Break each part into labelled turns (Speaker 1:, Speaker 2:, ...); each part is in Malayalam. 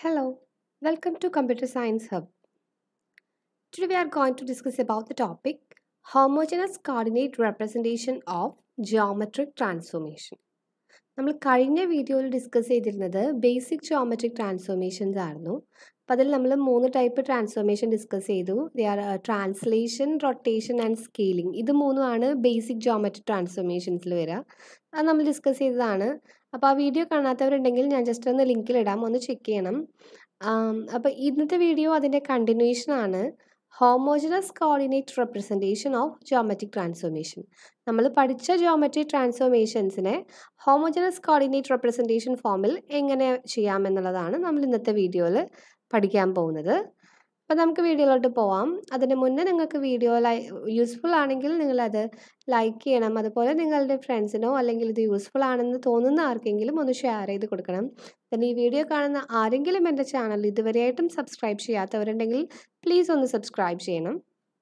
Speaker 1: Hello, welcome to Computer Science Hub. Today we are going to discuss about the topic homogeneous coordinate representation of geometric transformation. നമ്മൾ കഴിഞ്ഞ വീഡിയോയിൽ ഡിസ്കസ് ചെയ്തിരുന്നത് ബേസിക് ജോമെട്രിക് ട്രാൻസ്ഫോർമേഷൻസ് ആയിരുന്നു അപ്പോൾ അതിൽ നമ്മൾ മൂന്ന് ടൈപ്പ് ട്രാൻസ്ഫോർമേഷൻ ഡിസ്കസ് ചെയ്തു they are translation rotation and scaling ഇത് മൂന്നുമാണ് ബേസിക് ജോമെട്രിക് ട്രാൻസ്ഫോർമേഷൻസിൽ വരിക അത് നമ്മൾ ഡിസ്കസ് ചെയ്തതാണ് അപ്പോൾ ആ വീഡിയോ കാണാത്തവരുണ്ടെങ്കിൽ ഞാൻ ജസ്റ്റ് ഒന്ന് ലിങ്കിൽ ഇടാം ഒന്ന് ചെക്ക് ചെയ്യണം അപ്പോൾ ഇന്നത്തെ വീഡിയോ അതിൻ്റെ കണ്ടിന്യൂഷൻ ആണ് homogeneous coordinate representation of geometric transformation നമ്മൾ പഠിച്ച ജോമെട്രിക് ട്രാൻസ്ഫോർമേഷൻസിനെ ഹോമോജനസ് കോർഡിനേറ്റ് റെപ്രസെൻറ്റേഷൻ ഫോമിൽ എങ്ങനെ ചെയ്യാമെന്നുള്ളതാണ് നമ്മൾ ഇന്നത്തെ വീഡിയോയിൽ പഠിക്കാൻ പോകുന്നത് അപ്പോൾ നമുക്ക് വീഡിയോയിലോട്ട് പോവാം അതിന് മുന്നേ നിങ്ങൾക്ക് വീഡിയോ ലൈ യൂസ്ഫുൾ ആണെങ്കിൽ നിങ്ങളത് ലൈക്ക് ചെയ്യണം അതുപോലെ നിങ്ങളുടെ ഫ്രണ്ട്സിനോ അല്ലെങ്കിൽ ഇത് യൂസ്ഫുൾ ആണെന്ന് തോന്നുന്ന ആർക്കെങ്കിലും ഒന്ന് ഷെയർ ചെയ്ത് കൊടുക്കണം പിന്നെ ഈ വീഡിയോ കാണുന്ന ആരെങ്കിലും എൻ്റെ ചാനൽ ഇതുവരെയായിട്ടും സബ്സ്ക്രൈബ് ചെയ്യാത്തവരുണ്ടെങ്കിൽ പ്ലീസ് ഒന്ന് സബ്സ്ക്രൈബ് ചെയ്യണം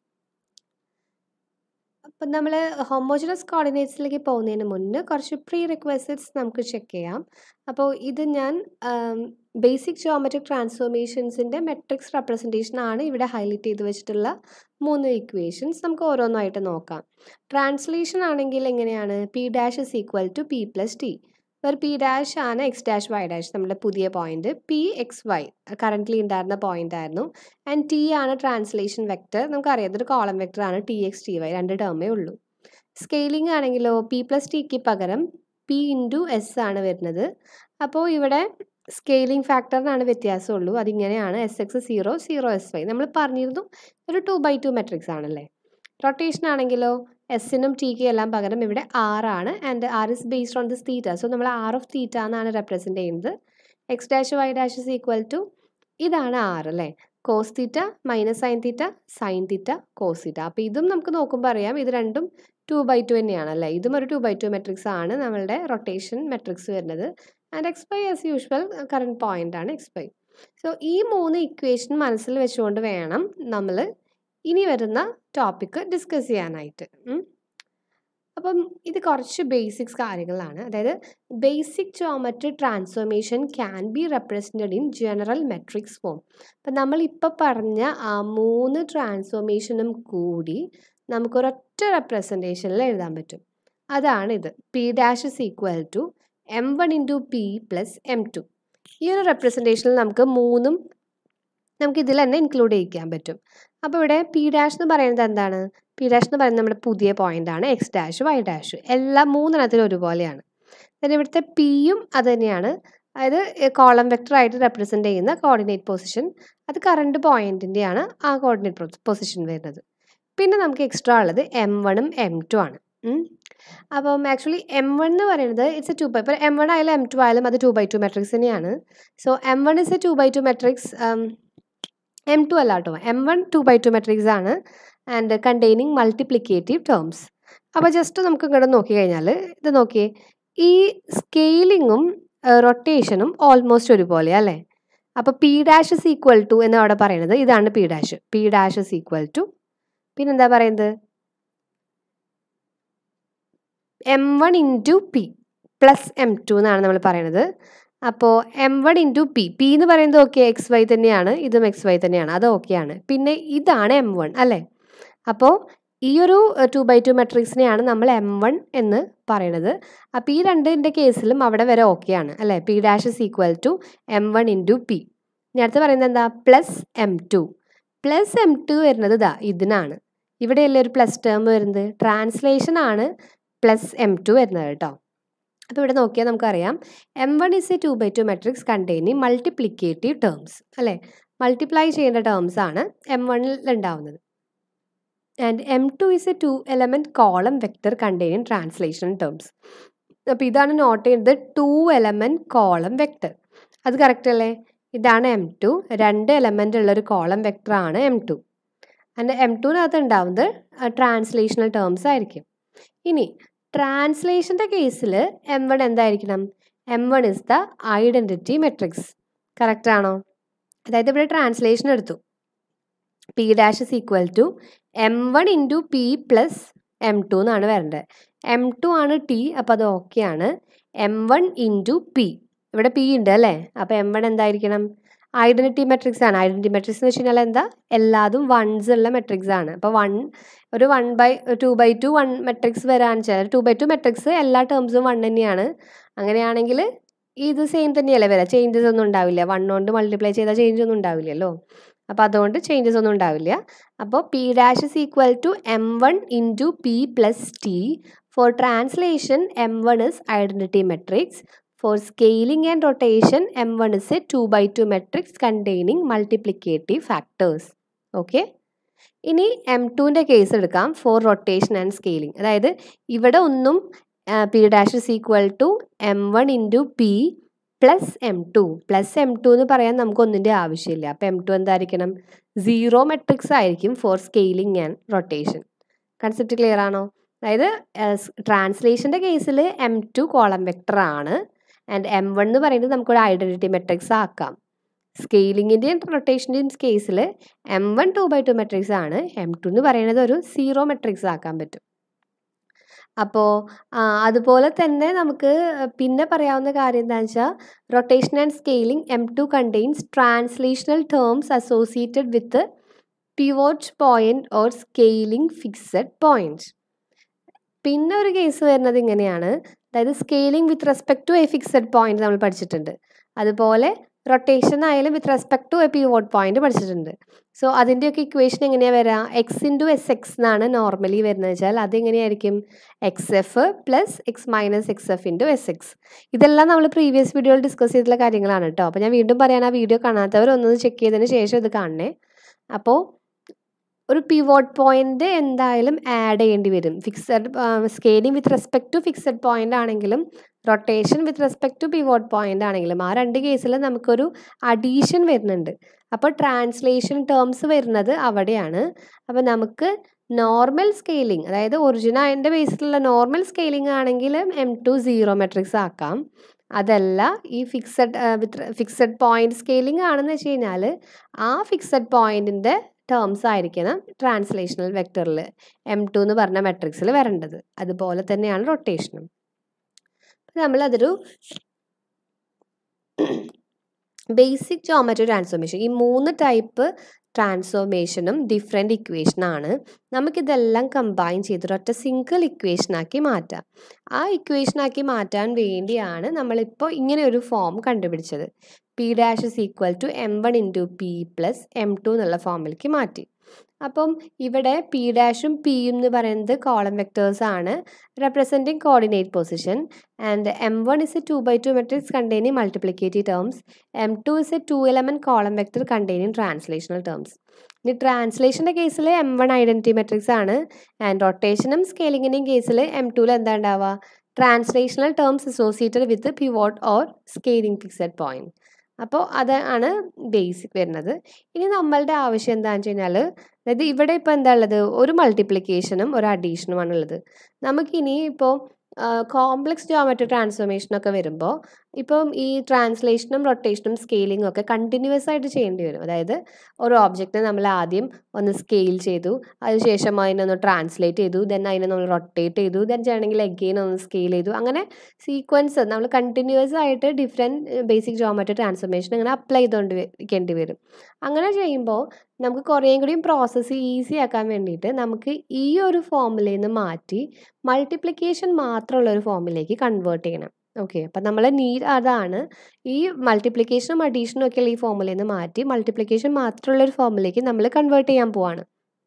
Speaker 1: അപ്പം നമ്മൾ ഹോമോജനസ് കോർഡിനേറ്റ്സിലേക്ക് പോകുന്നതിന് മുന്നേ കുറച്ച് പ്രീ റിക്വസിറ്റ്സ് നമുക്ക് ചെക്ക് ചെയ്യാം അപ്പോൾ ഇത് ഞാൻ ബേസിക് ജോമെട്രിക് ട്രാൻസ്ഫോർമേഷൻസിൻ്റെ മെട്രിക്സ് റെപ്രസെൻറ്റേഷൻ ആണ് ഇവിടെ ഹൈലൈറ്റ് ചെയ്ത് വെച്ചിട്ടുള്ള മൂന്ന് ഇക്വേഷൻസ് നമുക്ക് ഓരോന്നായിട്ട് നോക്കാം ട്രാൻസ്ലേഷൻ ആണെങ്കിൽ എങ്ങനെയാണ് P dash is equal to P plus T where P dash ആണ് എക്സ് ഡാഷ് വൈ ഡാഷ് നമ്മുടെ പുതിയ point P X Y currently ഉണ്ടായിരുന്ന പോയിന്റ് ആയിരുന്നു ആൻഡ് ടി ആണ് ട്രാൻസ്ലേഷൻ വെക്റ്റർ നമുക്കറിയാം ഇതൊരു കോളം വെക്റ്റർ ആണ് ടി എക്സ് ടി വൈ രണ്ട് ടേമേ ഉള്ളൂ സ്കെയിലിംഗ് ആണെങ്കിലോ പി പ്ലസ് ടിക്ക് പകരം പി ഇൻറ്റു എസ് ആണ് വരുന്നത് അപ്പോൾ ഇവിടെ സ്കെയിലിംഗ് ഫാക്ടറിനാണ് വ്യത്യാസമുള്ളൂ അതിങ്ങനെയാണ് S X zero zero S Y നമ്മൾ പറഞ്ഞിരുന്നു ഒരു ടു ബൈ ടു മെട്രിക്സ് ആണല്ലേ റൊട്ടേഷൻ ആണെങ്കിലോ എസ്സിനും ടിക്കും എല്ലാം പകരം ഇവിടെ ആർ ആണ് and R is based on this theta so നമ്മൾ ആർ ഓഫ് തീറ്റ എന്നാണ് റെപ്രസെൻറ്റ് ചെയ്യുന്നത് X dash Y dash is equal to ഇതാണ് ആർ അല്ലേ cos theta minus sine theta sine theta cos theta അപ്പോൾ ഇതും നമുക്ക് നോക്കുമ്പോൾ അറിയാം ഇത് രണ്ടും ടു ബൈ ടു തന്നെയാണ് അല്ലേ ഇതും ഒരു ടു ബൈ ടു മെട്രിക്സ് ആണ് നമ്മളുടെ റൊട്ടേഷൻ മെട്രിക്സ് വരുന്നത് and X Y as usual current point ആണ് എക്സ് ബൈ സോ ഈ മൂന്ന് ഇക്വേഷൻ മനസ്സിൽ വെച്ചുകൊണ്ട് വേണം നമ്മൾ ഇനി വരുന്ന ടോപ്പിക്ക് ഡിസ്കസ് ചെയ്യാനായിട്ട് അപ്പം ഇത് കുറച്ച് ബേസിക്സ് കാര്യങ്ങളാണ് അതായത് basic geometry transformation can be represented in general matrix form അപ്പം നമ്മളിപ്പോൾ പറഞ്ഞ ആ മൂന്ന് ട്രാൻസ്ഫോർമേഷനും കൂടി നമുക്കൊരൊറ്റ റെപ്രസെൻറ്റേഷനിൽ എഴുതാൻ പറ്റും അതാണ് ഇത് P dash is equal to M one into P plus M two ഈ ഒരു റെപ്രസെൻറ്റേഷനിൽ നമുക്ക് മൂന്നും നമുക്ക് ഇതിൽ തന്നെ ഇൻക്ലൂഡ് ചെയ്യിക്കാൻ പറ്റും അപ്പോൾ ഇവിടെ പി ഡാഷ് എന്ന് പറയുന്നത് എന്താണ് പി ഡാഷ് എന്ന് പറയുന്നത് നമ്മുടെ പുതിയ പോയിന്റ് ആണ് എക്സ് ഡാഷ് വൈ ഡാഷ് എല്ലാം മൂന്നെണ്ണത്തിലും ഒരുപോലെയാണ് then ഇവിടുത്തെ പിയും അത് തന്നെയാണ് അതായത് കോളം വെക്ടർ ആയിട്ട് റെപ്രസെൻ്റ് ചെയ്യുന്ന കോർഡിനേറ്റ് പൊസിഷൻ അത് കറണ്ട് പോയിന്റിൻ്റെയാണ് ആ കോർഡിനേറ്റ് പൊസിഷൻ വരുന്നത് പിന്നെ നമുക്ക് എക്സ്ട്രാ ഉള്ളത് എം വണ്ണും എം ടു ആണ് അപ്പം ആക്ച്വലി എം വൺ എന്ന് പറയുന്നത് ഇറ്റ്സ് എ ടു ബൈ ഇപ്പോൾ എം വൺ ആയാലും എം ടു ആയാലും അത് ടു ബൈ ടു മെട്രിക്സ് തന്നെയാണ് so M one is a two by two matrix M two അല്ല കേട്ടോ M one two by two matrix ആണ് ആൻഡ് കണ്ടെയ്നിങ് മൾട്ടിപ്ലിക്കേറ്റീവ് ടേംസ് അപ്പോൾ ജസ്റ്റ് നമുക്ക് ഇങ്ങോട്ട് നോക്കി കഴിഞ്ഞാൽ ഇത് നോക്കിയേ ഈ സ്കെയിലിങ്ങും റൊട്ടേഷനും ഓൾമോസ്റ്റ് ഒരുപോലെ അല്ലേ അപ്പോൾ P dash is equal to എന്ന് അവിടെ പറയുന്നത് ഇതാണ് P dash P dash is equal to പിന്നെന്താ പറയുന്നത് M one into P plus M two എന്നാണ് നമ്മൾ പറയുന്നത് അപ്പോൾ M one into P P എന്ന് പറയുന്നത് ഓക്കെ എക്സ് വൈ തന്നെയാണ് ഇതും എക്സ് വൈ തന്നെയാണ് അത് ഓക്കെയാണ് പിന്നെ ഇതാണ് എം വൺ അല്ലേ അപ്പോൾ ഈ ഒരു ടു ബൈ ടു മെട്രിക്സിനെയാണ് നമ്മൾ എം വൺ എന്ന് പറയുന്നത് അപ്പോൾ ഈ രണ്ടിൻ്റെ കേസിലും അവിടെ വരെ ഓക്കെയാണ് അല്ലേ P dash is equal to M one into P ഇനി അടുത്ത് പറയുന്നത് എന്താ plus M two plus M two വരുന്നത് ഇതാ ഇതിനാണ് ഇവിടെയല്ലേ ഒരു പ്ലസ് ടേം വരുന്നത് ട്രാൻസ്ലേഷൻ ആണ് പ്ലസ് എം ടു വരുന്നത് കേട്ടോ അപ്പോൾ ഇവിടെ നോക്കിയാൽ നമുക്കറിയാം M one is a two by two matrix containing multiplicative terms അല്ലേ മൾട്ടിപ്ലൈ ചെയ്യേണ്ട ടേംസ് ആണ് എം വണ്ണിൽ ഉണ്ടാവുന്നത് and M two is a two element column vector containing translation terms അപ്പോൾ ഇതാണ് നോട്ട് ചെയ്യുന്നത് ടു എലമെൻറ്റ് കോളം വെക്റ്റർ അത് കറക്റ്റ് അല്ലേ ഇതാണ് എം ടു രണ്ട് എലമെൻ്റ് ഉള്ളൊരു കോളം വെക്റ്റർ ആണ് എം ടു ആൻഡ് എം ടുവിനകത്ത് ഉണ്ടാവുന്നത് ട്രാൻസ്ലേഷണൽ ടേംസ് ആയിരിക്കും ഇനി ട്രാൻസ്ലേഷൻ്റെ കേസിൽ എം വൺ എന്തായിരിക്കണം M one is the identity matrix correct ആണോ അതായത് ഇവിടെ ട്രാൻസ്ലേഷൻ എടുത്തു P dash is equal to M one into P plus M two എന്നാണ് വരേണ്ടത് എം ടു ആണ് ടി അപ്പോൾ അത് ഓക്കെ ആണ് എം വൺ ഇൻറ്റു പി ഇവിടെ പി ഉണ്ട് അല്ലേ അപ്പോൾ എം വൺ എന്തായിരിക്കണം ഐഡൻറ്റിറ്റി മെട്രിക്സ് ആണ് ഐഡൻറ്റിറ്റി മെട്രിക്സ് എന്ന് വെച്ച് കഴിഞ്ഞാൽ എന്താ എല്ലാതും വൺസ് ഉള്ള മെട്രിക്സ് ആണ് അപ്പോൾ വൺ ഒരു one by two by two one matrix വരാന്ന് വെച്ചാൽ ടു ബൈ ടു മെട്രിക്സ് എല്ലാ ടേംസും വൺ തന്നെയാണ് അങ്ങനെയാണെങ്കിൽ ഇത് സെയിം തന്നെയല്ലേ വരാം ചേഞ്ചസ് ഒന്നും ഉണ്ടാവില്ല വൺ കൊണ്ട് മൾട്ടിപ്ലൈ ചെയ്താൽ ചേഞ്ച് ഒന്നും ഉണ്ടാവില്ലല്ലോ അപ്പോൾ അതുകൊണ്ട് ചേഞ്ചസ് ഒന്നും ഉണ്ടാവില്ല അപ്പോൾ P dash is equal to M one into P plus T for translation M one is identity matrix for scaling and rotation M one is a two by two matrix containing multiplicative factors okay ഇനി എം ടുവിൻ്റെ കേസ് എടുക്കാം ഫോർ റൊട്ടേഷൻ ആൻഡ് സ്കെയിലിംഗ് അതായത് ഇവിടെ ഒന്നും P dash is equal to M one into P plus M two plus M two എന്ന് പറയാൻ നമുക്ക് ഒന്നിൻ്റെ ആവശ്യമില്ല അപ്പോൾ എം ടു എന്തായിരിക്കണം സീറോ മെട്രിക്സ് ആയിരിക്കും for scaling and rotation concept clear ആണോ അതായത് ട്രാൻസ്ലേഷൻ്റെ കേസിൽ എം ടു കോളം വെക്ടർ ആണ് ആൻഡ് എം വൺ എന്ന് പറയുന്നത് നമുക്കൊരു ഐഡൻറ്റിറ്റി മെട്രിക്സ് ആക്കാം സ്കെയിലിങ്ങിൻ്റെയും റൊട്ടേഷൻ്റെയും കേസിൽ M one two by two matrix ആണ് എം ടു എന്ന് പറയുന്നത് ഒരു സീറോ മെട്രിക്സ് ആക്കാൻ പറ്റും അപ്പോൾ അതുപോലെ തന്നെ നമുക്ക് പിന്നെ പറയാവുന്ന കാര്യം എന്താണെന്ന് വെച്ചാൽ rotation and scaling M two contains translational terms associated with pivot point or scaling fixed point പിന്നെ ഒരു കേസ് വരുന്നത് ഇങ്ങനെയാണ് അതായത് scaling with respect to a fixed point നമ്മൾ പഠിച്ചിട്ടുണ്ട് അതുപോലെ റൊട്ടേഷൻ ആയാലും with respect to a pivot point പഠിച്ചിട്ടുണ്ട് സോ അതിൻ്റെയൊക്കെ ഇക്വേഷൻ എങ്ങനെയാണ് വരിക എക്സ് ഇൻറ്റു എസ് എക്സ് എന്നാണ് നോർമലി വരുന്നത് വെച്ചാൽ അതെങ്ങനെയായിരിക്കും X F plus X minus X F into S X ഇതെല്ലാം നമ്മൾ പ്രീവിയസ് വീഡിയോയിൽ ഡിസ്കസ് ചെയ്തിട്ടുള്ള കാര്യങ്ങളാണ് കേട്ടോ അപ്പോൾ ഞാൻ വീണ്ടും പറയാൻ ആ വീഡിയോ കാണാത്തവർ ഒന്ന് ചെക്ക് ചെയ്തതിന് ശേഷം ഇത് കാണണേ അപ്പോൾ ഒരു പിവോട്ട് പോയിന്റ് എന്തായാലും ആഡ് ചെയ്യേണ്ടി വരും fixed scaling with respect to fixed point ആണെങ്കിലും rotation with respect to pivot point ആണെങ്കിലും ആ രണ്ട് കേസിൽ നമുക്കൊരു അഡീഷൻ വരുന്നുണ്ട് അപ്പോൾ ട്രാൻസ്ലേഷൻ ടേംസ് വരുന്നത് അവിടെയാണ് അപ്പോൾ നമുക്ക് നോർമൽ സ്കെയിലിംഗ് അതായത് ഒറിജിനൽ ബേസിലുള്ള നോർമൽ സ്കെയിലിംഗ് ആണെങ്കിൽ എം ടു സീറോ മെട്രിക്സ് ആക്കാം അതല്ല ഈ fixed with fixed point scaling ആണെന്ന് വെച്ച് കഴിഞ്ഞാൽ ആ ഫിക്സഡ് പോയിന്റിൻ്റെ ടേംസ് ആയിരിക്കണം ട്രാൻസ്ലേഷണൽ വെക്ടറിൽ എം ടു എന്ന് പറഞ്ഞ മെട്രിക്സിൽ വരേണ്ടത് അതുപോലെ തന്നെയാണ് റൊട്ടേഷനും നമ്മളതൊരു ബേസിക് ജോമെട്രി ട്രാൻസ്ഫോർമേഷൻ ഈ മൂന്ന് ടൈപ്പ് ട്രാൻസ്ഫോർമേഷനും ഡിഫറെൻറ്റ് ഇക്വേഷനാണ് നമുക്കിതെല്ലാം കമ്പൈൻ ചെയ്തിട്ട് ഒറ്റ സിംഗിൾ ഇക്വേഷനാക്കി മാറ്റാം ആ ഇക്വേഷനാക്കി മാറ്റാൻ വേണ്ടിയാണ് നമ്മളിപ്പോൾ ഇങ്ങനെ ഒരു ഫോം കണ്ടുപിടിച്ചത് P dash is equal to M one into P plus M two എന്നുള്ള ഫോമിലേക്ക് മാറ്റി അപ്പം ഇവിടെ പി ഡാഷും പിയും എന്ന് പറയുന്നത് കോളം വെക്ടേഴ്സ് ആണ് representing coordinate position and M one is a two by two matrix containing multiplicative terms M two is a two element column vector containing translational terms ഇനി ട്രാൻസ്ലേഷൻ്റെ കേസിൽ എം വൺ ഐഡൻറ്റിറ്റി മെട്രിക്സ് ആണ് ആൻഡ് റൊട്ടേഷനും സ്കെയിലിങ്ങിൻ്റെയും കേസിൽ എം ടുവിൽ എന്താ ഉണ്ടാവുക translational terms associated with pivot or scaling fixed point അപ്പോൾ അതാണ് ബേസിക് വരുന്നത് ഇനി നമ്മളുടെ ആവശ്യം എന്താണെന്ന് വെച്ച് കഴിഞ്ഞാൽ അതായത് ഇവിടെ ഇപ്പോൾ എന്താ ഉള്ളത് ഒരു മൾട്ടിപ്ലിക്കേഷനും ഒരു അഡീഷനുമാണ് ഉള്ളത് നമുക്കിനി ഇപ്പോൾ കോംപ്ലക്സ് ജോമെട്രി ട്രാൻസ്ഫോർമേഷനൊക്കെ വരുമ്പോൾ ഇപ്പം ഈ ട്രാൻസ്ലേഷനും റൊട്ടേഷനും സ്കെയിലിങ്ങും ഒക്കെ കണ്ടിന്യൂസ് ആയിട്ട് ചെയ്യേണ്ടി വരും അതായത് ഒരു ഓബ്ജക്റ്റിനെ നമ്മൾ ആദ്യം ഒന്ന് സ്കെയിൽ ചെയ്തു അതിനുശേഷം അതിനൊന്ന് ട്രാൻസ്ലേറ്റ് ചെയ്തു ദെൻ അതിനെ നമ്മൾ റൊട്ടേറ്റ് ചെയ്തു ദെൻ ചെയ്യണമെങ്കിൽ എഗെയിൻ ഒന്ന് സ്കെയിൽ ചെയ്തു അങ്ങനെ സീക്വൻസ് നമ്മൾ കണ്ടിന്യൂസ് ആയിട്ട് ഡിഫറെൻറ്റ് ബേസിക് ജോമെട്രി ട്രാൻസ്ഫോർമേഷൻ അങ്ങനെ അപ്ലൈ ചെയ്തുകൊണ്ട് ഇരിക്കേണ്ടി വരും അങ്ങനെ ചെയ്യുമ്പോൾ നമുക്ക് കുറേയും കൂടിയും പ്രോസസ്സ് ഈസി ആക്കാൻ വേണ്ടിയിട്ട് നമുക്ക് ഈ ഒരു ഫോമിൽ നിന്ന് മാറ്റി മൾട്ടിപ്ലിക്കേഷൻ മാത്രമുള്ള ഒരു ഫോമിലേക്ക് കൺവേർട്ട് ചെയ്യണം ഓക്കെ അപ്പം നമ്മൾ നീഡ് അതാണ് ഈ മൾട്ടിപ്ലിക്കേഷനും അഡീഷനും ഒക്കെയുള്ള ഈ ഫോമിൽ നിന്ന് മാറ്റി മൾട്ടിപ്ലിക്കേഷൻ മാത്രമുള്ള ഒരു ഫോമിലേക്ക് നമ്മൾ കൺവേർട്ട് ചെയ്യാൻ പോവാണ്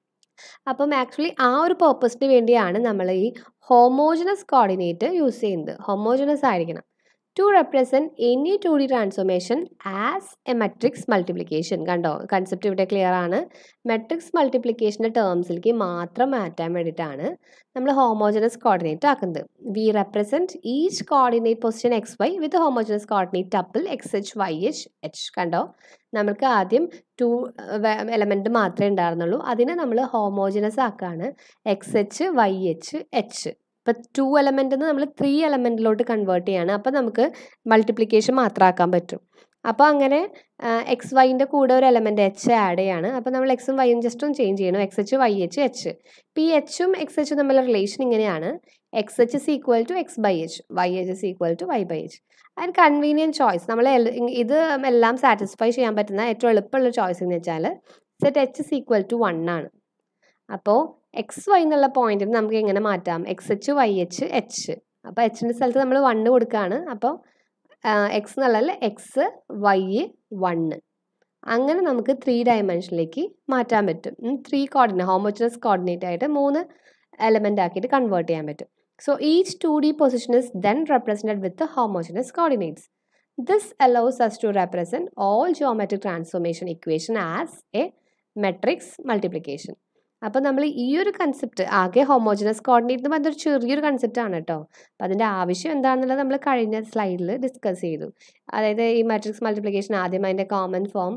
Speaker 1: അപ്പം ആക്ച്വലി ആ ഒരു പേർപ്പസിന് വേണ്ടിയാണ് നമ്മൾ ഈ ഹോമോജനസ് കോർഡിനേറ്റ് യൂസ് ചെയ്യുന്നത് ഹോമോജനസ് ആയിരിക്കണം to represent any two D transformation as a matrix multiplication കണ്ടോ കൺസെപ്റ്റ് ഇവിടെ ക്ലിയർ ആണ് മെട്രിക്സ് മൾട്ടിപ്ലിക്കേഷൻ്റെ ടേംസിലേക്ക് മാത്രം മാറ്റാൻ വേണ്ടിയിട്ടാണ് നമ്മൾ ഹോമോജനസ് കോർഡിനേറ്റ് ആക്കുന്നത് we represent each coordinate position X Y with homogeneous coordinate tuple X H Y H H കണ്ടോ നമുക്ക് ആദ്യം ടു എലമെൻറ്റ് മാത്രമേ ഉണ്ടായിരുന്നുള്ളൂ അതിനെ നമ്മൾ ഹോമോജനസ് ആക്കുകയാണ് X H Y H H ഇപ്പം ടു എലമെൻറ്റിൽ നിന്ന് നമ്മൾ ത്രീ എലമെൻറ്റിലോട്ട് കൺവേർട്ട് ചെയ്യാണ് അപ്പോൾ നമുക്ക് മൾട്ടിപ്ലിക്കേഷൻ മാത്രമാക്കാൻ പറ്റും അപ്പോൾ അങ്ങനെ എക്സ് വൈൻ്റെ കൂടെ ഒരു എലമെൻ്റ് എച്ച് ആഡ് ചെയ്യാണ് അപ്പോൾ നമ്മൾ എക്സും വൈയും ജസ്റ്റ് ഒന്ന് ചേഞ്ച് ചെയ്യണം X H Y H H ഇപ്പോൾ ഈ എച്ചും എക്സ് എച്ചും തമ്മിലുള്ള റിലേഷൻ ഇങ്ങനെയാണ് X H is equal to X by H Y H is equal to Y by H അതിന് കൺവീനിയൻറ്റ് ചോയ്സ് നമ്മൾ ഇത് എല്ലാം സാറ്റിസ്ഫൈ ചെയ്യാൻ പറ്റുന്ന ഏറ്റവും എളുപ്പമുള്ള ചോയ്സ് എന്ന് വെച്ചാൽ set H is equal to one ആണ് അപ്പോൾ എക്സ് വൈ എന്നുള്ള പോയിന്റിന് നമുക്ക് എങ്ങനെ മാറ്റാം X H Y H H അപ്പോൾ എച്ചിൻ്റെ സ്ഥലത്ത് നമ്മൾ വണ്ണ് കൊടുക്കുകയാണ് അപ്പോൾ എക്സ് എന്നുള്ളതിൽ എക്സ് വൈ വണ്ണ് അങ്ങനെ നമുക്ക് ത്രീ ഡയമെൻഷനിലേക്ക് മാറ്റാൻ പറ്റും ത്രീ കോർഡിനേറ്റ് ഹോമോജനസ് കോർഡിനേറ്റ് ആയിട്ട് മൂന്ന് എലമെൻ്റ് ആക്കിയിട്ട് കൺവേർട്ട് ചെയ്യാൻ പറ്റും so each two D position is then represented with homogeneous coordinates this allows us to represent all geometric transformation equation as a matrix multiplication അപ്പോൾ നമ്മൾ ഈ ഒരു കൺസെപ്റ്റ് ആകെ ഹോമോജനസ് കോർഡിനേറ്റ് എന്ന് പറഞ്ഞൊരു ചെറിയൊരു കൺസെപ്റ്റ് ആണ് കേട്ടോ അപ്പോൾ അതിൻ്റെ ആവശ്യം എന്താണെന്നുള്ളത് നമ്മൾ കഴിഞ്ഞ സ്ലൈഡിൽ ഡിസ്കസ് ചെയ്തു അതായത് ഈ മാട്രിക്സ് മൾട്ടിപ്ലിക്കേഷൻ ആദ്യം അതിൻ്റെ കോമൺ ഫോം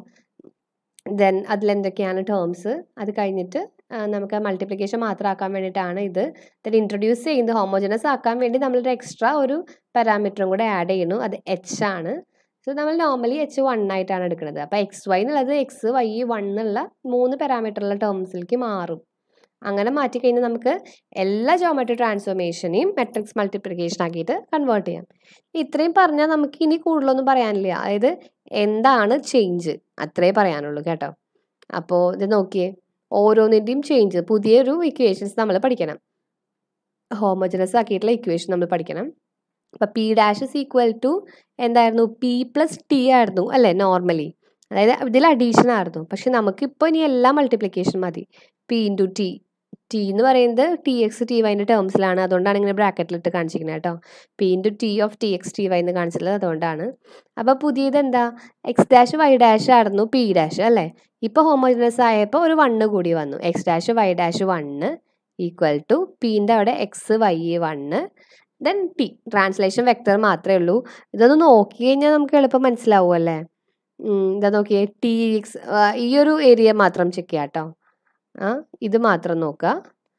Speaker 1: ദെൻ അതിലെന്തൊക്കെയാണ് ടേംസ് അത് കഴിഞ്ഞിട്ട് നമുക്ക് മൾട്ടിപ്ലിക്കേഷൻ മാത്രമാക്കാൻ വേണ്ടിയിട്ടാണ് ഇത് ദെൻ ഇൻട്രൊഡ്യൂസ് ചെയ്യുന്നത് ഹോമോജനസ് ആക്കാൻ വേണ്ടി നമ്മളൊരു എക്സ്ട്രാ ഒരു പാരാമീറ്ററും കൂടെ ആഡ് ചെയ്യുന്നു അത് എച്ച് ആണ് സോ നമ്മൾ നോർമലി എച്ച് വൺ ആയിട്ടാണ് എടുക്കുന്നത് അപ്പോൾ എക്സ് വൈ എന്നുള്ളത് എക്സ് വൈ വൺ എന്നുള്ള മൂന്ന് പാരാമീറ്ററുള്ള ടേംസിലേക്ക് മാറും അങ്ങനെ മാറ്റിക്കഴിഞ്ഞാൽ നമുക്ക് എല്ലാ ജോമെട്രി ട്രാൻസ്ഫോർമേഷനെയും മെട്രിക്സ് മൾട്ടിപ്ലിക്കേഷൻ ആക്കിയിട്ട് കൺവേർട്ട് ചെയ്യാം ഇത്രയും പറഞ്ഞാൽ നമുക്ക് ഇനി കൂടുതലൊന്നും പറയാനില്ല അതായത് എന്താണ് ചേഞ്ച് അത്രേ പറയാനുള്ളൂ കേട്ടോ അപ്പോൾ ഇത് നോക്കിയേ ഓരോന്നിൻ്റെയും ചേഞ്ച് പുതിയൊരു ഇക്വേഷൻസ് നമ്മൾ പഠിക്കണം ഹോമോജനസ് ആക്കിയിട്ടുള്ള ഇക്വേഷൻ നമ്മൾ പഠിക്കണം അപ്പോൾ P dash is equal to എന്തായിരുന്നു പി പ്ലസ് ടി ആയിരുന്നു അല്ലേ നോർമലി അതായത് ഇതിൽ അഡീഷൻ ആയിരുന്നു പക്ഷെ നമുക്കിപ്പോൾ ഇനി എല്ലാം മൾട്ടിപ്ലിക്കേഷൻ മതി പി ഇൻറ്റു ടി ടി എന്ന് പറയുന്നത് ടി എക്സ് ടി വൈൻ്റെ ടേംസിലാണ് അതുകൊണ്ടാണ് ഇങ്ങനെ ബ്രാക്കറ്റിലിട്ട് കാണിച്ചിരിക്കുന്നത് കേട്ടോ P into T of T X T Y എന്ന് കാണിച്ചിട്ടുള്ളത് അതുകൊണ്ടാണ് അപ്പോൾ പുതിയത് എന്താ എക്സ് ഡാഷ് വൈ ഡാഷ് ആയിരുന്നു പി ഡാഷ് അല്ലേ ഇപ്പോൾ ഹോമോജനസ് ആയപ്പോൾ ഒരു വണ്ണ് കൂടി വന്നു X dash Y dash one equal to പിൻ്റെ അവിടെ X Y one then T translation vector മാത്രമേ ഉള്ളൂ ഇതൊന്ന് നോക്കി കഴിഞ്ഞാൽ നമുക്ക് എളുപ്പം മനസ്സിലാവും അല്ലേ ഇതാ നോക്കിയേ ടി എക്സ് ഈ ഒരു ഏരിയ മാത്രം ചെക്ക് ചെയ്യാം കേട്ടോ ആ ഇത് മാത്രം നോക്കുക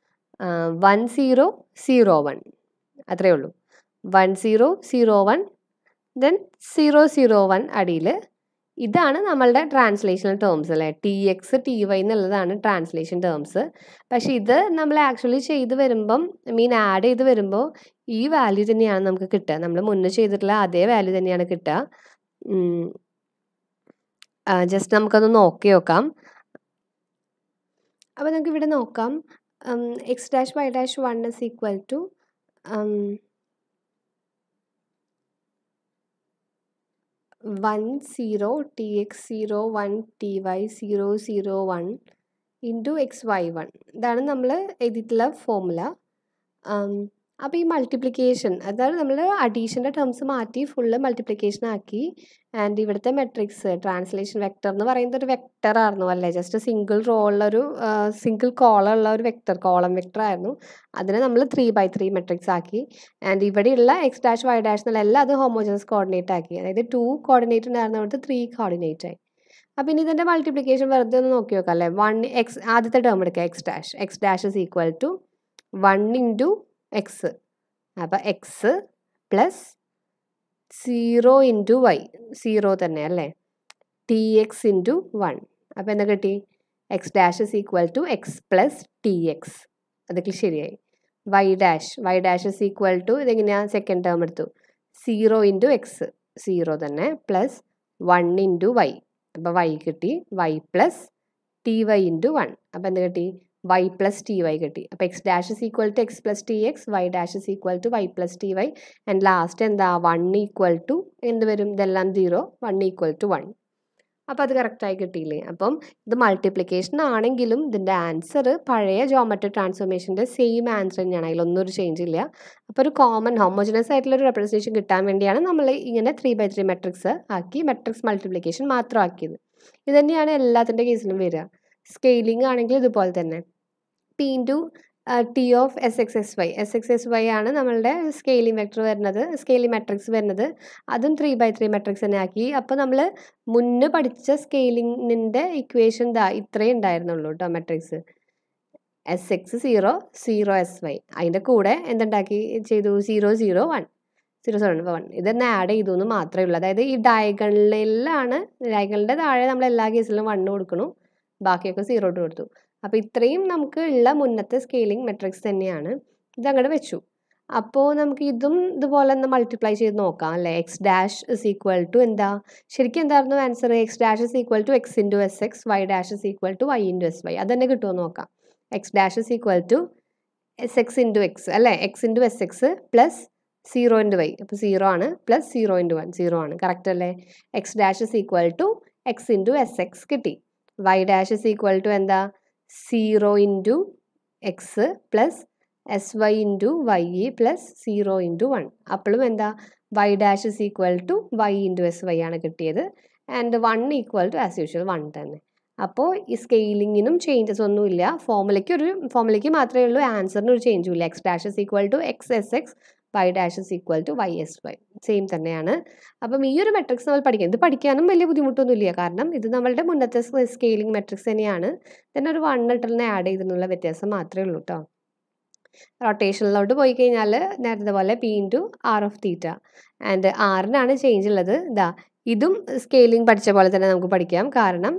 Speaker 1: വൺ സീറോ സീറോ വൺ അത്രയേ ഉള്ളൂ one zero zero one then zero zero one അടിയിൽ ഇതാണ് നമ്മളുടെ ട്രാൻസ്ലേഷണൽ ടേംസ് അല്ലേ ടി എക്സ് ടി വൈ എന്നുള്ളതാണ് ട്രാൻസ്ലേഷൻ ടേംസ് പക്ഷേ ഇത് നമ്മൾ ആക്ച്വലി ചെയ്ത് വരുമ്പം മീൻ ആഡ് ചെയ്ത് വരുമ്പോൾ ഈ വാല്യൂ തന്നെയാണ് നമുക്ക് കിട്ടുക നമ്മൾ മുന്നേ ചെയ്തിട്ടുള്ള അതേ വാല്യൂ തന്നെയാണ് കിട്ടുക ജസ്റ്റ് നമുക്കൊന്ന് നോക്കി നോക്കാം അപ്പോൾ നമുക്ക് ഇവിടെ നോക്കാം X dash Y dash one is equal to one zero T X zero one T Y zero zero one into X Y one ഇതാണ് നമ്മൾ എഴുതിയിട്ടുള്ള ഫോമുല അപ്പോൾ ഈ മൾട്ടിപ്ലിക്കേഷൻ അതായത് നമ്മൾ അഡീഷൻ്റെ ടേംസ് മാറ്റി ഫുള്ള് മൾട്ടിപ്ലിക്കേഷൻ ആക്കി ആൻഡ് ഇവിടുത്തെ മെട്രിക്സ് ട്രാൻസ്ലേഷൻ വെക്ടർ എന്ന് പറയുന്നത് ഒരു വെക്ടർ ആയിരുന്നു അല്ലേ ജസ്റ്റ് സിംഗിൾ റോ ഉള്ള ഒരു സിംഗിൾ കോളം ഉള്ള ഒരു വെക്ടർ കോളം വെക്ടർ ആയിരുന്നു അതിനെ നമ്മൾ ത്രീ ബൈ ത്രീ മെട്രിക്സ് ആക്കി ആൻഡ് ഇവിടെയുള്ള എക്സ് ഡാഷ് വൈ ഡാഷ് എന്നുള്ള എല്ലാം അത് ഹോമോജനസ് കോർഡിനേറ്റ് ആക്കി അതായത് ടു കോർഡിനേറ്റ് ഉണ്ടായിരുന്ന അവിടുത്തെ ത്രീ കോർഡിനേറ്റ് ആയി അപ്പം ഇനി ഇതിൻ്റെ മൾട്ടിപ്ലിക്കേഷൻ വെറുതെ ഒന്ന് നോക്കി നോക്കാം അല്ലേ വൺ എക്സ് ആദ്യത്തെ ടേം എടുക്കുക X dash X dash is equal to one into X അപ്പോൾ X plus zero into Y zero തന്നെ അല്ലേ ടി എക്സ് ഇൻറ്റു വൺ അപ്പോൾ എന്താ കിട്ടി X dash is equal to X plus T X അതൊക്കെ ശരിയായി Y dash Y dash is equal to ഇതെങ്ങനെയാണ് സെക്കൻഡ് ടേം എടുത്തു സീറോ ഇൻറ്റു എക്സ് സീറോ തന്നെ പ്ലസ് വൺ ഇൻറ്റു വൈ അപ്പോൾ വൈ കിട്ടി Y plus T Y into one അപ്പോൾ എന്ത് കിട്ടി വൈ പ്ലസ് ടി വൈ കിട്ടി അപ്പോൾ X dash is equal to X plus T X Y dash is equal to Y plus T Y and last എന്താ വൺ ഈക്വൽ ടു എന്ത് വരും ഇതെല്ലാം zero one equal to one അപ്പോൾ അത് കറക്റ്റായി കിട്ടിയില്ലേ അപ്പം ഇത് മൾട്ടിപ്ലിക്കേഷൻ ആണെങ്കിലും ഇതിൻ്റെ ആൻസർ പഴയ ജോമെട്രിക് ട്രാൻസ്ഫോർമേഷൻ്റെ സെയിം ആൻസർ തന്നെയാണ് അതിലൊന്നും ഒരു ചേഞ്ച് ഇല്ല അപ്പോൾ ഒരു കോമൺ ഹോമോജനസ് ആയിട്ടുള്ള ഒരു റെപ്രസെൻറ്റേഷൻ കിട്ടാൻ വേണ്ടിയാണ് നമ്മൾ ഇങ്ങനെ ത്രീ ബൈ ത്രീ മെട്രിക്സ് ആക്കി മെട്രിക്സ് മൾട്ടിപ്ലിക്കേഷൻ മാത്രം ആക്കിയത് ഇത് തന്നെയാണ് എല്ലാത്തിൻ്റെ കേസിലും വരിക സ്കെയിലിംഗ് ആണെങ്കിൽ ഇതുപോലെ തന്നെ P into T of S X S Y S X S Y ആണ് നമ്മളുടെ സ്കെയിലിംഗ് വെക്ടർ വരുന്നത് സ്കെയിലിംഗ് മെട്രിക്സ് വരുന്നത് അതും ത്രീ ബൈ ത്രീ മെട്രിക്സ് തന്നെ ആക്കി അപ്പോൾ നമ്മൾ മുന്നേ പഠിച്ച സ്കെയിലിങ്ങിൻ്റെ ഇക്വേഷൻ ദാ ഇത്രയും ഉണ്ടായിരുന്നുള്ളൂ കേട്ടോ matrix S X zero zero S Y അതിൻ്റെ കൂടെ എന്തുണ്ടാക്കി ചെയ്തു zero zero one zero seven one ഇതൊന്ന് ആഡ് ചെയ്തു എന്ന് മാത്രമേ ഉള്ളൂ അതായത് ഈ ഡയഗണലിലാണ് ഡയഗണലിൻ്റെ താഴെ നമ്മൾ എല്ലാ കേസിലും വണ്ണ് കൊടുക്കണു ബാക്കിയൊക്കെ സീറോ ഇട്ട് കൊടുത്തു അപ്പോൾ ഇത്രയും നമുക്ക് ഉള്ള മുന്നത്തെ സ്കെയിലിംഗ് മെട്രിക്സ് തന്നെയാണ് ഇത് അങ്ങോട്ട് വെച്ചു അപ്പോൾ നമുക്ക് ഇതും ഇതുപോലെ ഒന്ന് മൾട്ടിപ്ലൈ ചെയ്ത് നോക്കാം അല്ലേ X dash is equal to എന്താ ശരിക്കും എന്തായിരുന്നു answer X dash is equal to X into S X Y dash is equal to Y into S Y അത് തന്നെ കിട്ടുമോ നോക്കാം X dash is equal to S X into X അല്ലേ X into S X plus zero into Y അപ്പോൾ സീറോ ആണ് plus zero into one zero ആണ് കറക്റ്റ് അല്ലേ X dash is equal to X into S X കിട്ടി Y dash is equal to എന്താ zero into X plus S Y into Y plus zero into one അപ്പോഴും എന്താ Y dash is equal to Y into S Y ആണ് കിട്ടിയത് and one equal to as usual one തന്നെ അപ്പോൾ ഈ സ്കെയിലിങ്ങിനും ചേഞ്ചസ് ഒന്നുമില്ല ഫോമുലയ്ക്ക് ഒരു ഫോമുലയ്ക്ക് മാത്രമേ ഉള്ളൂ ആൻസറിന് ഒരു ചേഞ്ചും ഇല്ല X dash is equal to X S X Y dash is equal to Y S Y same തന്നെയാണ് അപ്പം ഈ ഒരു മെട്രിക്സ് നമ്മൾ പഠിക്കാം ഇത് പഠിക്കാനും വലിയ ബുദ്ധിമുട്ടൊന്നുമില്ല കാരണം ഇത് നമ്മളുടെ മുന്നത്തെ സ്കെയിലിംഗ് മെട്രിക്സ് തന്നെയാണ് തന്നെ ഒരു വൺ ഇട്ടലിനെ ആഡ് ചെയ്തെന്നുള്ള വ്യത്യാസം മാത്രമേ ഉള്ളൂ കേട്ടോ റൊട്ടേഷനിലോട്ട് പോയി കഴിഞ്ഞാൽ നേരത്തെ പോലെ P into R of theta and ആറിനാണ് ചേഞ്ച് ഉള്ളത് ഇതാ ഇതും സ്കെയിലിംഗ് പഠിച്ച പോലെ തന്നെ നമുക്ക് പഠിക്കാം കാരണം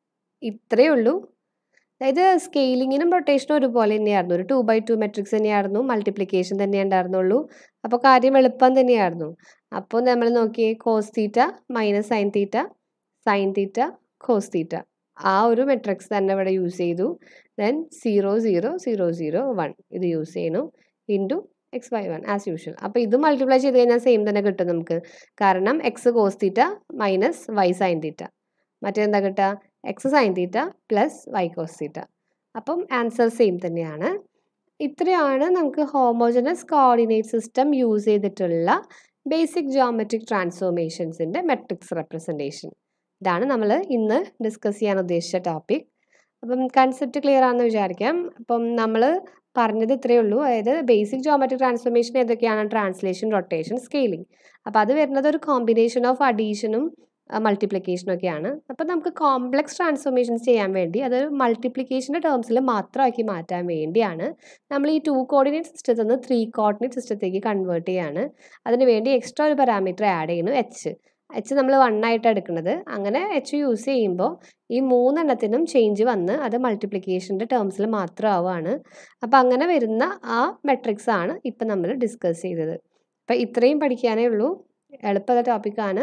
Speaker 1: ഇത്രയേ ഉള്ളൂ അതായത് സ്കെയിലിങ്ങിനും റൊട്ടേഷനും ഒരുപോലെ തന്നെയായിരുന്നു ഒരു ടു ബൈ ടു മെട്രിക്സ് തന്നെയായിരുന്നു മൾട്ടിപ്ലിക്കേഷൻ തന്നെ ഉണ്ടായിരുന്നുള്ളൂ അപ്പോൾ കാര്യം എളുപ്പം തന്നെയായിരുന്നു അപ്പോൾ നമ്മൾ നോക്കിയേ cos theta minus sine theta sine theta cos theta ആ ഒരു മെട്രിക്സ് തന്നെ ഇവിടെ യൂസ് ചെയ്തു then zero zero zero zero one ഇത് യൂസ് ചെയ്യുന്നു into X Y one as usual അപ്പോൾ ഇത് മൾട്ടിപ്ലൈ ചെയ്ത് കഴിഞ്ഞാൽ സെയിം തന്നെ കിട്ടും നമുക്ക് കാരണം X cos theta minus Y sine theta മറ്റേന്താ കിട്ടുക X sine theta plus Y cos theta അപ്പം ആൻസർ സെയിം തന്നെയാണ് ഇത്രയാണ് നമുക്ക് ഹോമോജനസ് കോർഡിനേറ്റ് സിസ്റ്റം യൂസ് ചെയ്തിട്ടുള്ള ബേസിക് ജോമെട്രിക് ട്രാൻസ്ഫോർമേഷൻസിൻ്റെ മെട്രിക്സ് റെപ്രസെൻറ്റേഷൻ ഇതാണ് നമ്മൾ ഇന്ന് ഡിസ്കസ് ചെയ്യാൻ ഉദ്ദേശിച്ച ടോപ്പിക് അപ്പം കൺസെപ്റ്റ് ക്ലിയർ ആണെന്ന് വിചാരിക്കാം അപ്പം നമ്മൾ പറഞ്ഞത് ഇത്രയേ ഉള്ളൂ അതായത് ബേസിക് ജോമെട്രിക് ട്രാൻസ്ഫോർമേഷൻ ഏതൊക്കെയാണ് ട്രാൻസ്ലേഷൻ റൊട്ടേഷൻ സ്കെയിലിംഗ് അപ്പോൾ അത് വരുന്നത് ഒരു കോമ്പിനേഷൻ ഓഫ് അഡീഷനും മൾട്ടിപ്ലിക്കേഷനും ഒക്കെയാണ് അപ്പോൾ നമുക്ക് കോംപ്ലക്സ് ട്രാൻസ്ഫോർമേഷൻസ് ചെയ്യാൻ വേണ്ടി അത് മൾട്ടിപ്ലിക്കേഷൻ്റെ ടേംസിൽ മാത്രമാക്കി മാറ്റാൻ വേണ്ടിയാണ് നമ്മൾ ഈ ടു കോർഡിനേറ്റ് സിസ്റ്റത്തിൽ നിന്ന് ത്രീ കോർഡിനേറ്റ് സിസ്റ്റത്തേക്ക് കൺവേർട്ട് ചെയ്യാണ് അതിന് വേണ്ടി എക്സ്ട്രാ ഒരു പാരാമീറ്റർ ആഡ് ചെയ്യുന്നു എച്ച് എച്ച് നമ്മൾ വൺ ആയിട്ട് എടുക്കുന്നത് അങ്ങനെ എച്ച് യൂസ് ചെയ്യുമ്പോൾ ഈ മൂന്നെണ്ണത്തിനും ചേഞ്ച് വന്ന് അത് മൾട്ടിപ്ലിക്കേഷൻ്റെ ടേംസിൽ മാത്രമാവുകയാണ് അപ്പോൾ അങ്ങനെ വരുന്ന ആ മെട്രിക്സ് ആണ് ഇപ്പം നമ്മൾ ഡിസ്കസ് ചെയ്തത് അപ്പോൾ ഇത്രയും പഠിക്കാനേ ഉള്ളൂ എളുപ്പമുള്ള ടോപ്പിക്കാണ്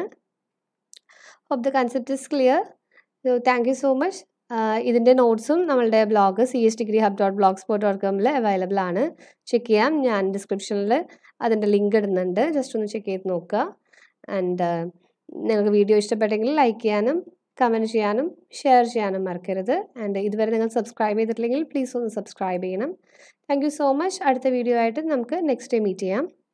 Speaker 1: hope the concept is clear so thank you so much ഇതിൻ്റെ നോട്ട്സും നമ്മളുടെ blog C S degree hub dot blogspot dot കോമിൽ അവൈലബിൾ ആണ് ചെക്ക് ചെയ്യാം ഞാൻ ഡിസ്ക്രിപ്ഷനിൽ അതിൻ്റെ ലിങ്ക് ഇടുന്നുണ്ട് ജസ്റ്റ് ഒന്ന് ചെക്ക് ചെയ്ത് നോക്കുക ആൻഡ് നിങ്ങൾക്ക് വീഡിയോ ഇഷ്ടപ്പെട്ടെങ്കിൽ ലൈക്ക് ചെയ്യാനും കമൻറ്റ് ചെയ്യാനും ഷെയർ ചെയ്യാനും മറക്കരുത് ആൻഡ് ഇതുവരെ നിങ്ങൾ സബ്സ്ക്രൈബ് ചെയ്തിട്ടില്ലെങ്കിൽ പ്ലീസ് ഒന്ന് സബ്സ്ക്രൈബ് ചെയ്യണം താങ്ക് യു സോ മച്ച് അടുത്ത വീഡിയോ ആയിട്ട് നമുക്ക് നെക്സ്റ്റ് ഡേ മീറ്റ് ചെയ്യാം